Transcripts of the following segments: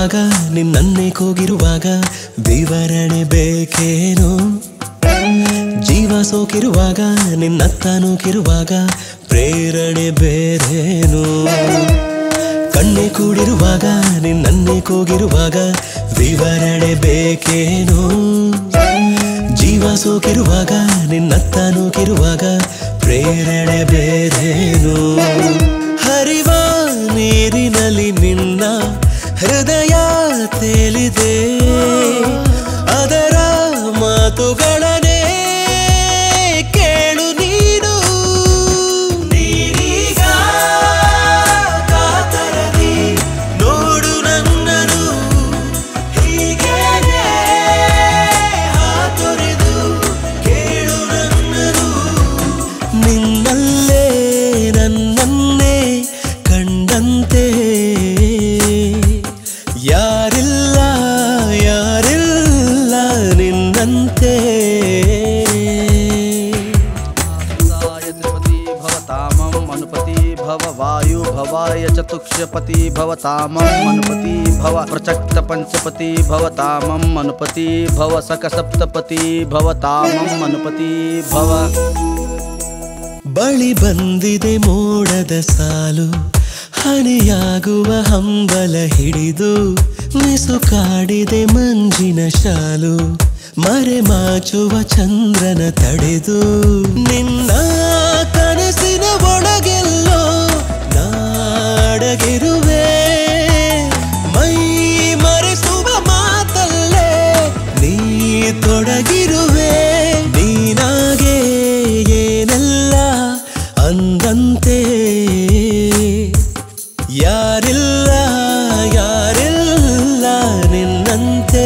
ಕೂಗಿರುವಾಗ ನಿನ್ನನ್ನೇ ಕೂಗಿರುವಾಗ ವಿವರಣೆ ಬೇಕೇನು ಜೀವ ಸೋಕಿರುವಾಗ ನಿನ್ನತ್ತ ನೂಕಿರುವಾಗ ಪ್ರೇರಣೆ ಬೇರೇನು ಕಣ್ಣೆ ಕೂಡಿರುವಾಗ ನಿನ್ನನ್ನೇ ಕೂಗಿರುವಾಗ ವಿವರಣೆ ಬೇಕೇನು ಜೀವ ಸೋಕಿರುವಾಗ ನಿನ್ನತ್ತ ನೂಕಿರುವಾಗ ಪ್ರೇರಣೆ ಬೇರೇನು ಹರಿವ ನೀರಿನಲ್ಲಿ ನಿನ್ನ ಹೃದಯ ತೇಲಿದೆ ಅದರ ಮಾತುಗಳನ್ನೇ ಕೇಳು ನೀನು ನೀರೀಗ ಕಾತರದಿ ನೋಡು ನನ್ನನು ಹೀಗೇನೆ ಹಾತೊರೆದು ಕೇಳು ನನ್ನನು ನಿನ್ನಲ್ಲೇ ನನ್ನನ್ನೇ ಕಂಡಂತೆ ಯಾರಿಲ್ಲ ಯಾರಿಲ್ಲ ನಿನ್ನಂತೆ साय त्रिपति भवतामम् अनुपति भव वायु भवाय चतुक्षपति भवतामम् अनुपति भव प्रचक्त पञ्चपति भवतामम् अनुपति भव सकसप्तपति भवतामम् अनुपति भव ಬಳಿ ಬಂದಿದೆ ಮೋಡದ ಸಾಲು ಹನಿಯಾಗುವ ಹಂಬಲ ಹಿಡಿದು ಮಿಸುಕಾಡಿದೆ ಮಂಜಿನ ಶಾಲು ಮರೆಮಾಚುವ ಚಂದ್ರನ ತಡೆದು ನಿನ್ನ ಕನಸಿನ ಒಳಗೆಲ್ಲೋ ನಾಡಗಿರುವೆ ಮೈ ಮರೆಸುವ ಮಾತಲ್ಲೇ ನೀ ತೊಡಗಿರುವೆ ನೀನಾಗೆ ಏನೆಲ್ಲ ಅಂದಂತೆ ಯಾರಿಲ್ಲ ಯಾರಿಲ್ಲ ನಿನ್ನಂತೆ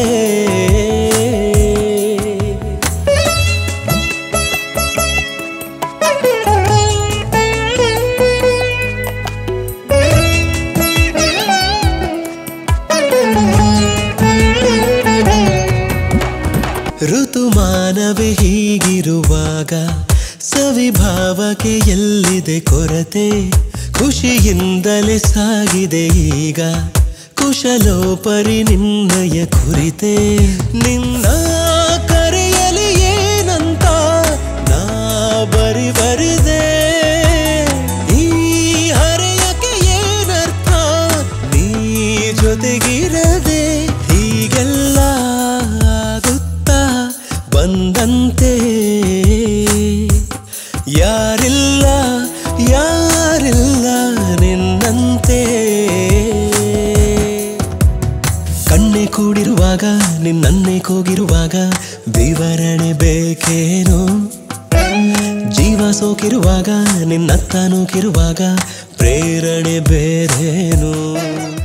ಋತುಮಾನವೇ ಹೀಗಿರುವಾಗ ಸವಿಭಾವಕ್ಕೆ ಎಲ್ಲಿದೆ ಕೊರತೆ ಖುಷಿಯಿಂದಲೇ ಸಾಗಿದೆ ಈಗ ಕುಶಲೋಪರಿ ನಿನ್ನಯ ಕುರಿತೆ ನಿನ್ನ ಕರೆಯಲಿ ಏನಂತ ನಾ ಬರಿ ಬರಿದೆ ಈ ಹರೆಯಕ್ಕೆ ಏನರ್ಥ ನೀ ಜೊತೆಗಿರದೆ ಹೀಗೆಲ್ಲ ಆಗುತ್ತಾ ಬಂದಂತೆ ಯಾರಿಲ್ಲ ಯಾರಿಲ್ಲ ನಿನ್ನಂತೆ ಕಣ್ಣೆ ಕೂಡಿರುವಾಗ ನಿನ್ನನ್ನೇ ಕೂಗಿರುವಾಗ ವಿವರಣೆ ಬೇಕೇನು ಜೀವ ಸೋಕಿರುವಾಗ ನಿನ್ನತ್ತ ನೂಕಿರುವಾಗ ಪ್ರೇರಣೆ ಬೇರೇನು